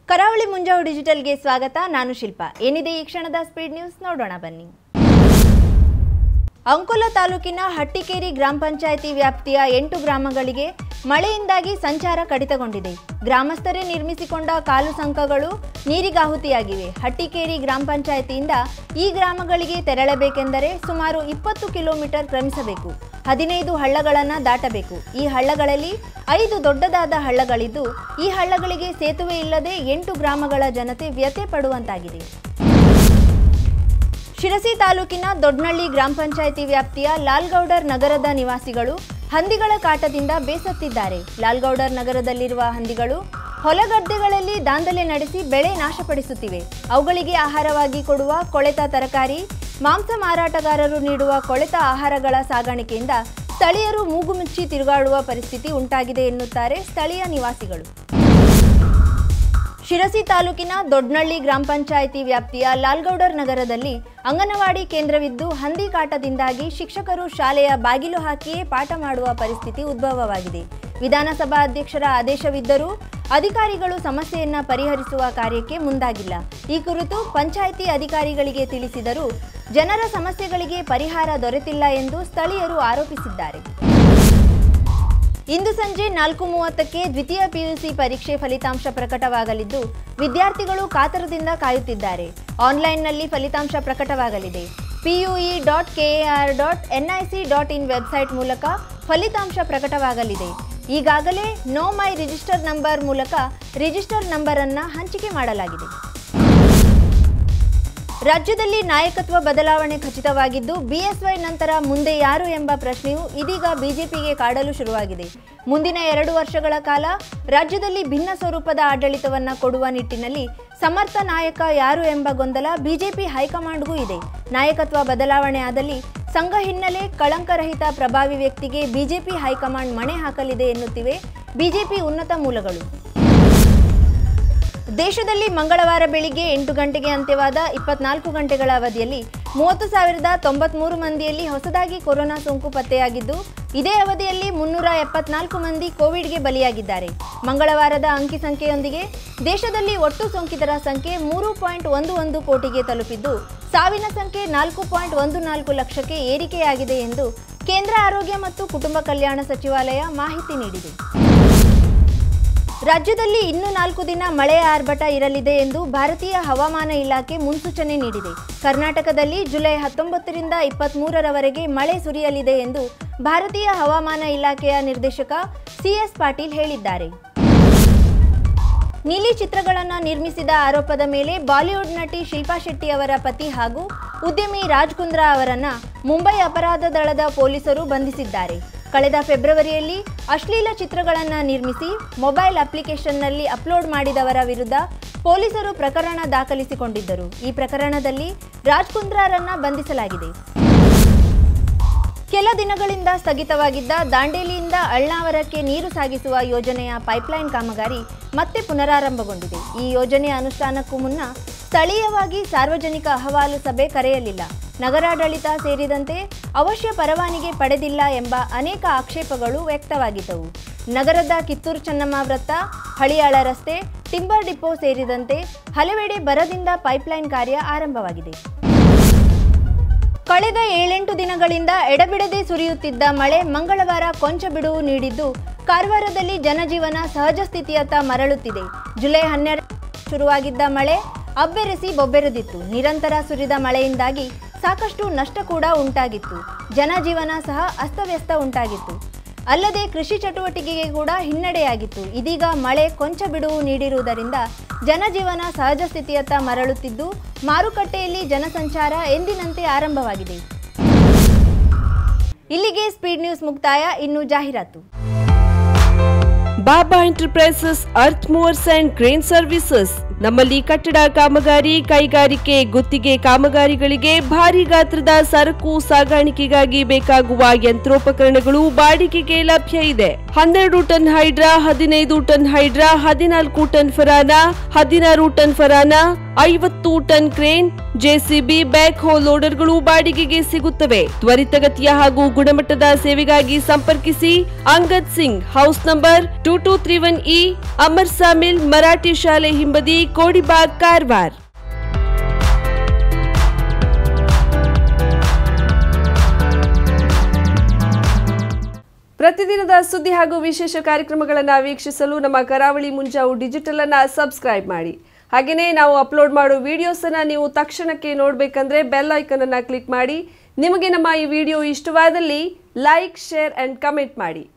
ಕರಾವಳಿ ಮುಂಜಾವು ಡಿಜಿಟಲ್ಗೆ ಸ್ವಾಗತ ನಾನು ಶಿಲ್ಪ ಏನಿದೆ ಈ ಕ್ಷಣದ ಸ್ಪೀಡ್ ನ್ಯೂಸ್ ನೋಡೋಣ ಬನ್ನಿ ಅಂಕೋಲ ತಾಲೂಕಿನ ಹಟ್ಟಿಕೇರಿ ಗ್ರಾಮ ಪಂಚಾಯಿತಿ ವ್ಯಾಪ್ತಿಯ ಎಂಟು ಗ್ರಾಮಗಳಿಗೆ ಮಳೆಯಿಂದಾಗಿ ಸಂಚಾರ ಕಡಿತಗೊಂಡಿದೆ ಗ್ರಾಮಸ್ಥರೇ ನಿರ್ಮಿಸಿಕೊಂಡ ಕಾಲು ಸಂಕಗಳು ನೀರಿಗಾಹುತಿಯಾಗಿವೆ ಹಟ್ಟಿಕೇರಿ ಗ್ರಾಮ ಪಂಚಾಯಿತಿಯಿಂದ ಈ ಗ್ರಾಮಗಳಿಗೆ ತೆರಳಬೇಕೆಂದರೆ ಸುಮಾರು ಇಪ್ಪತ್ತು ಕಿಲೋಮೀಟರ್ ಕ್ರಮಿಸಬೇಕು ಹದಿನೈದು ಹಳ್ಳಗಳನ್ನು ದಾಟಬೇಕು ಈ ಹಳ್ಳಗಳಲ್ಲಿ ಐದು ದೊಡ್ಡದಾದ ಹಳ್ಳಗಳಿದ್ದು ಈ ಹಳ್ಳಗಳಿಗೆ ಸೇತುವೆ ಇಲ್ಲದೆ ಎಂಟು ಗ್ರಾಮಗಳ ಜನತೆ ವ್ಯತೆ ಪಡುವಂತಾಗಿದೆ ಶಿರಸಿ ತಾಲೂಕಿನ ದೊಡ್ನಳ್ಳಿ ಗ್ರಾಮ ಪಂಚಾಯಿತಿ ವ್ಯಾಪ್ತಿಯ ಲಾಲ್ಗೌಡರ್ ನಗರದ ನಿವಾಸಿಗಳು ಹಂದಿಗಳ ಕಾಟದಿಂದ ಬೇಸತ್ತಿದ್ದಾರೆ ಲಾಲ್ಗೌಡರ್ ನಗರದಲ್ಲಿರುವ ಹಂದಿಗಳು ಹೊಲಗದ್ದೆಗಳಲ್ಲಿ ದಾಂಧಲೆ ನಡೆಸಿ ಬೆಳೆ ನಾಶಪಡಿಸುತ್ತಿವೆ ಅವುಗಳಿಗೆ ಆಹಾರವಾಗಿ ಕೊಡುವ ಕೊಳೆತ ತರಕಾರಿ ಮಾಂಸ ಮಾರಾಟಗಾರರು ನೀಡುವ ಕೊಳೆತ ಆಹಾರಗಳ ಸಾಗಾಣಿಕೆಯಿಂದ ಸ್ಥಳೀಯರು ಮೂಗು ಮುಚ್ಚಿ ತಿರುಗಾಡುವ ಪರಿಸ್ಥಿತಿ ಉಂಟಾಗಿದೆ ಎನ್ನುತ್ತಾರೆ ಸ್ಥಳೀಯ ನಿವಾಸಿಗಳು ಶಿರಸಿ ತಾಲೂಕಿನ ದೊಡ್ನಳ್ಳಿ ಗ್ರಾಮ ಪಂಚಾಯಿತಿ ವ್ಯಾಪ್ತಿಯ ಲಾಲ್ಗೌಡರ್ ನಗರದಲ್ಲಿ ಅಂಗನವಾಡಿ ಕೇಂದ್ರವಿದ್ದು ಹಂದಿ ಕಾಟದಿಂದಾಗಿ ಶಿಕ್ಷಕರು ಶಾಲೆಯ ಬಾಗಿಲು ಹಾಕಿಯೇ ಪಾಠ ಮಾಡುವ ಪರಿಸ್ಥಿತಿ ಉದ್ಭವವಾಗಿದೆ ವಿಧಾನಸಭಾ ಅಧ್ಯಕ್ಷರ ಆದೇಶವಿದ್ದರೂ ಅಧಿಕಾರಿಗಳು ಸಮಸ್ಯೆಯನ್ನ ಪರಿಹರಿಸುವ ಕಾರ್ಯಕ್ಕೆ ಮುಂದಾಗಿಲ್ಲ ಈ ಕುರಿತು ಪಂಚಾಯಿತಿ ಅಧಿಕಾರಿಗಳಿಗೆ ತಿಳಿಸಿದರೂ ಜನರ ಸಮಸ್ಯೆಗಳಿಗೆ ಪರಿಹಾರ ದೊರೆತಿಲ್ಲ ಎಂದು ಸ್ಥಳೀಯರು ಆರೋಪಿಸಿದ್ದಾರೆ ಇಂದು ಸಂಜೆ ನಾಲ್ಕು ಮೂವತ್ತಕ್ಕೆ ದ್ವಿತೀಯ ಪಿಯುಸಿ ಪರೀಕ್ಷೆ ಫಲಿತಾಂಶ ಪ್ರಕಟವಾಗಲಿದ್ದು ವಿದ್ಯಾರ್ಥಿಗಳು ಕಾತರದಿಂದ ಕಾಯುತ್ತಿದ್ದಾರೆ ಆನ್ಲೈನ್ನಲ್ಲಿ ಫಲಿತಾಂಶ ಪ್ರಕಟವಾಗಲಿದೆ PUE dot KAR dot NIC dot in website ಮೂಲಕ ಫಲಿತಾಂಶ ಪ್ರಕಟವಾಗಲಿದೆ ಈಗಾಗಲೇ ನೋ ಮೈ ರಿಜಿಸ್ಟರ್ ನಂಬರ್ ಮೂಲಕ ರಿಜಿಸ್ಟರ್ ನಂಬರ್ ಅನ್ನ ಹಂಚಿಕೆ ಮಾಡಲಾಗಿದೆ ರಾಜ್ಯದಲ್ಲಿ ನಾಯಕತ್ವ ಬದಲಾವಣೆ ಖಚಿತವಾಗಿದ್ದು ಬಿಎಸ್ವೈ ನಂತರ ಮುಂದೆ ಯಾರು ಎಂಬ ಪ್ರಶ್ನೆಯು ಇದೀಗ ಬಿಜೆಪಿಗೆ ಕಾಡಲು ಶುರುವಾಗಿದೆ ಮುಂದಿನ ಎರಡು ವರ್ಷಗಳ ಕಾಲ ರಾಜ್ಯದಲ್ಲಿ ಭಿನ್ನ ಸ್ವರೂಪದ ಆಡಳಿತವನ್ನ ಕೊಡುವ ನಿಟ್ಟಿನಲ್ಲಿ ಸಮರ್ಥ ನಾಯಕ ಯಾರು ಎಂಬ ಗೊಂದಲ ಬಿಜೆಪಿ ಹೈಕಮಾಂಡ್ಗೂ ಇದೆ ನಾಯಕತ್ವ ಬದಲಾವಣೆ ಆದಲ್ಲಿ ಸಂಘ ಹಿನ್ನೆಲೆ ಕಳಂಕರಹಿತ ಪ್ರಭಾವಿ ವ್ಯಕ್ತಿಗೆ ಬಿಜೆಪಿ ಹೈಕಮಾಂಡ್ ಮಣೆ ಹಾಕಲಿದೆ ಎನ್ನುತ್ತಿವೆ ಬಿಜೆಪಿ ಉನ್ನತ ಮೂಲಗಳು ದೇಶದಲ್ಲಿ ಮಂಗಳವಾರ ಬೆಳಿಗ್ಗೆ ಎಂಟು ಗಂಟೆಗೆ ಅಂತ್ಯವಾದ ಇಪ್ಪತ್ನಾಲ್ಕು ಗಂಟೆಗಳ ಅವಧಿಯಲ್ಲಿ ಮೂವತ್ತು ಸಾವಿರದ ತೊಂಬತ್ಮೂರು ಮಂದಿಯಲ್ಲಿ ಹೊಸದಾಗಿ ಕೊರೋನಾ ಸೋಂಕು ಪತ್ತೆಯಾಗಿದ್ದು ಇದೇ ಅವಧಿಯಲ್ಲಿ ಮುನ್ನೂರ ಎಪ್ಪತ್ನಾಲ್ಕು ಮಂದಿ ಕೋವಿಡ್ಗೆ ಬಲಿಯಾಗಿದ್ದಾರೆ ಮಂಗಳವಾರದ ಅಂಕಿ ಸಂಖ್ಯೆಯೊಂದಿಗೆ ದೇಶದಲ್ಲಿ ಒಟ್ಟು ಸೋಂಕಿತರ ಸಂಖ್ಯೆ ಮೂರು ಪಾಯಿಂಟ್ ಒಂದು ಒಂದು ಕೋಟಿಗೆ ತಲುಪಿದ್ದು ಸಾವಿನ ಸಂಖ್ಯೆ ನಾಲ್ಕು ಪಾಯಿಂಟ್ ಒಂದು ನಾಲ್ಕು ಲಕ್ಷಕ್ಕೆ ಏರಿಕೆಯಾಗಿದೆ ಎಂದು ಕೇಂದ್ರ ಆರೋಗ್ಯ ಮತ್ತು ಕುಟುಂಬ ಕಲ್ಯಾಣ ಸಚಿವಾಲಯ ಮಾಹಿತಿ ನೀಡಿದೆ ರಾಜ್ಯದಲ್ಲಿ ಇನ್ನು ನಾಲ್ಕು ದಿನ ಮಳೆಯ ಆರ್ಭಟ ಇರಲಿದೆ ಎಂದು ಭಾರತೀಯ ಹವಾಮಾನ ಇಲಾಖೆ ಮುನ್ಸೂಚನೆ ನೀಡಿದೆ ಕರ್ನಾಟಕದಲ್ಲಿ ಜುಲೈ ಹತ್ತೊಂಬತ್ತರಿಂದ ಇಪ್ಪತ್ತ್ಮೂರರವರೆಗೆ ಮಳೆ ಸುರಿಯಲಿದೆ ಎಂದು ಭಾರತೀಯ ಹವಾಮಾನ ಇಲಾಖೆಯ ನಿರ್ದೇಶಕ ಸಿಎಸ್ ಪಾಟೀಲ್ ಹೇಳಿದ್ದಾರೆ ನೀಲಿ ಚಿತ್ರಗಳನ್ನು ನಿರ್ಮಿಸಿದ ಆರೋಪದ ಮೇಲೆ ಬಾಲಿವುಡ್ ನಟಿ ಶಿಲ್ಪಾ ಶೆಟ್ಟಿ ಅವರ ಪತಿ ಹಾಗೂ ಉದ್ಯಮಿ ರಾಜ್ ಕುಂದ್ರಾ ಅವರನ್ನ ಮುಂಬೈ ಅಪರಾಧ ದಳದ ಪೊಲೀಸರು ಬಂಧಿಸಿದ್ದಾರೆ ಕಳೆದ ಫೆಬ್ರವರಿಯಲ್ಲಿ ಅಶ್ಲೀಲ ಚಿತ್ರಗಳನ್ನು ನಿರ್ಮಿಸಿ ಮೊಬೈಲ್ ಅಪ್ಲಿಕೇಶನ್ನಲ್ಲಿ ಅಪ್ಲೋಡ್ ಮಾಡಿದವರ ವಿರುದ್ಧ ಪೊಲೀಸರು ಪ್ರಕರಣ ದಾಖಲಿಸಿಕೊಂಡಿದ್ದರು ಈ ಪ್ರಕರಣದಲ್ಲಿ ರಾಜ್ ಕುಂದ್ರಾರನ್ನ ಬಂಧಿಸಲಾಗಿದೆ ಕೆಲ ದಿನಗಳಿಂದ ಸ್ಥಗಿತವಾಗಿದ್ದ ದಾಂಡೇಲಿಯಿಂದ ಅಳ್ನಾವರಕ್ಕೆ ನೀರು ಸಾಗಿಸುವ ಯೋಜನೆಯ ಪೈಪ್ಲೈನ್ ಕಾಮಗಾರಿ ಮತ್ತೆ ಪುನರಾರಂಭಗೊಂಡಿದೆ ಈ ಯೋಜನೆಯ ಅನುಷ್ಠಾನಕ್ಕೂ ಮುನ್ನ ಸ್ಥಳೀಯವಾಗಿ ಸಾರ್ವಜನಿಕ ಅಹವಾಲು ಸಭೆ ಕರೆಯಲಿಲ್ಲ ನಗರಾಡಳಿತ ಸೇರಿದಂತೆ ಅವಶ್ಯ ಪರವಾನಗಿ ಪಡೆದಿಲ್ಲ ಎಂಬ ಅನೇಕ ಆಕ್ಷೇಪಗಳು ವ್ಯಕ್ತವಾಗಿದ್ದವು ನಗರದ ಕಿತ್ತೂರು ಚೆನ್ನಮ್ಮ ವೃತ್ತ ಹಳಿಯಾಳ ರಸ್ತೆ ಟಿಂಬರ್ ಡಿಪೋ ಸೇರಿದಂತೆ ಹಲವೆಡೆ ಬರದಿಂದ ಪೈಪ್ಲೈನ್ ಕಾರ್ಯ ಆರಂಭವಾಗಿದೆ ಕಳೆದ ಏಳೆಂಟು ದಿನಗಳಿಂದ ಎಡಬಿಡದೆ ಸುರಿಯುತ್ತಿದ್ದ ಮಳೆ ಮಂಗಳವಾರ ಕೊಂಚ ಬಿಡುವು ನೀಡಿದ್ದು ಕಾರವಾರದಲ್ಲಿ ಜನಜೀವನ ಸಹಜ ಸ್ಥಿತಿಯತ್ತ ಮರಳುತ್ತಿದೆ ಜುಲೈ ಹನ್ನೆರಡು ಶುರುವಾಗಿದ್ದ ಮಳೆ ಅಬ್ಬೆರೆಸಿ ಬೊಬ್ಬೆರೆದಿತ್ತು ನಿರಂತರ ಸುರಿದ ಮಳೆಯಿಂದಾಗಿ ಸಾಕಷ್ಟು ನಷ್ಟ ಕೂಡ ಉಂಟಾಗಿತ್ತು ಜನಜೀವನ ಸಹ ಅಸ್ತವ್ಯಸ್ತ ಉಂಟಾಗಿತ್ತು ಅಲ್ಲದೆ ಕೃಷಿ ಚಟುವಟಿಕೆಗೆ ಕೂಡ ಹಿನ್ನಡೆಯಾಗಿತ್ತು ಇದೀಗ ಮಳೆ ಕೊಂಚ ಬಿಡುವು ನೀಡಿರುವುದರಿಂದ ಜನಜೀವನ ಸಹಜ ಸ್ಥಿತಿಯತ್ತ ಮರಳುತ್ತಿದ್ದು ಮಾರುಕಟ್ಟೆಯಲ್ಲಿ ಜನಸಂಚಾರ ಎಂದಿನಂತೆ ಆರಂಭವಾಗಿದೆ ಇಲ್ಲಿಗೆ ಸ್ಪೀಡ್ ನ್ಯೂಸ್ ಮುಕ್ತಾಯ ಇನ್ನು ಜಾಹೀರಾತು Baba enterprises earth movers and crane services ನಮ್ಮಲ್ಲಿ ಕಟ್ಟಡ ಕಾಮಗಾರಿ ಕೈಗಾರಿಕೆ ಗುತ್ತಿಗೆ ಕಾಮಗಾರಿಗಳಿಗೆ ಭಾರಿ ಗಾತ್ರದ ಸರಕು ಸಾಗಾಣಿಕೆಗಾಗಿ ಬೇಕಾಗುವ ಯಂತ್ರೋಪಕರಣಗಳು ಬಾಡಿಗೆಗೆ ಲಭ್ಯ ಇದೆ ಹನ್ನೆರಡು ಟನ್ ಹೈಡ್ರಾ ಹದಿನೈದು ಟನ್ ಹೈಡ್ರಾ ಹದಿನಾಲ್ಕು ಟನ್ ಫರಾನ ಹದಿನಾರು ಟನ್ ಫರಾನ ಐವತ್ತು ಟನ್ ಕ್ರೇನ್ ಜೆಸಿಬಿ ಬ್ಯಾಕ್ ಹೋ ಲೋಡರ್ಗಳು ಬಾಡಿಗೆಗೆ ಸಿಗುತ್ತವೆ ತ್ವರಿತಗತಿಯ ಹಾಗೂ ಗುಣಮಟ್ಟದ ಸೇವೆಗಾಗಿ ಸಂಪರ್ಕಿಸಿ Angad Singh house number two two three one E Amar sawmill Marathi ಶಾಲೆ ಹಿಂಬದಿ ಕೋಡಿಬಾಗ್ ಕಾರವಾರ್ ಪ್ರತಿದಿನದ ಸುದ್ದಿ ಹಾಗೂ ವಿಶೇಷ ಕಾರ್ಯಕ್ರಮಗಳನ್ನು ವೀಕ್ಷಿಸಲು ನಮ್ಮ ಕರಾವಳಿ ಮುಂಜಾವು ಡಿಜಿಟಲ್ ಅನ್ನ ಸಬ್ಸ್ಕ್ರೈಬ್ ಮಾಡಿ ಹಾಗೆಯೇ ನಾವು ಅಪ್ಲೋಡ್ ಮಾಡೋ ವಿಡಿಯೋಸ್ ಅನ್ನ ನೀವು ತಕ್ಷಣಕ್ಕೆ ನೋಡಬೇಕಂದ್ರೆ ಬೆಲ್ ಐಕನ್ ಅನ್ನ ಕ್ಲಿಕ್ ಮಾಡಿ ನಿಮಗೆ ನಮ್ಮ ಈ ವಿಡಿಯೋ ಇಷ್ಟವಾದಲ್ಲಿ ಲೈಕ್ ಶೇರ್ ಅಂಡ್ ಕಮೆಂಟ್ ಮಾಡಿ